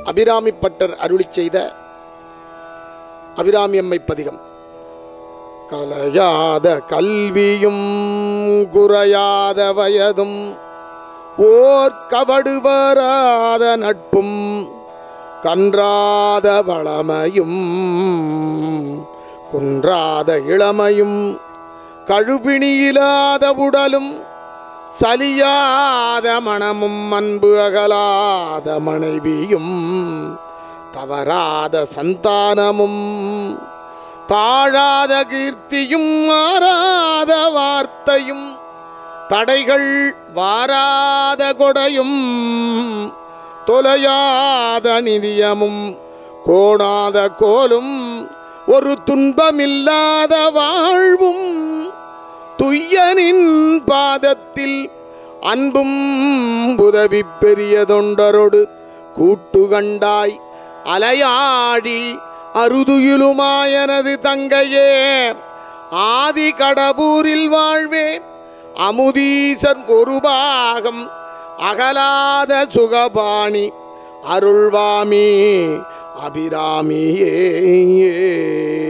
Abirami butter அருளி செய்த அபிராமி அம்மை பதிகம் கலையாத கல்வியும் குறையாத வயதும் ஓர் கவடு வராத நட்பும் கன்றாத வளமையும் குன்றாத இளமையும் கழுபிணியிலாத உடலும் சலியாத மனமும் அன்பு அகலாத மனைவியும் தவறாத சந்தானமும் தாழாத கீர்த்தியும் மாறாத வார்த்தையும் தடைகள் வாராத கொடையும் தொலையாத நிதியமும் கோணாத கோலும் ஒரு துன்பமில்லாத வாழ்வும் துய்யனின் பாதத்தில் அன்பும் உதவி பெரிய தொண்டரோடு கூட்டு கண்டாய் அலையாடி அருதுயிலுமாயனது தங்கையே ஆதி கடபூரில் வாழ்வே அமுதீசர் ஒரு பாகம் அகலாத சுகபாணி அருள்வாமி அபிராமியே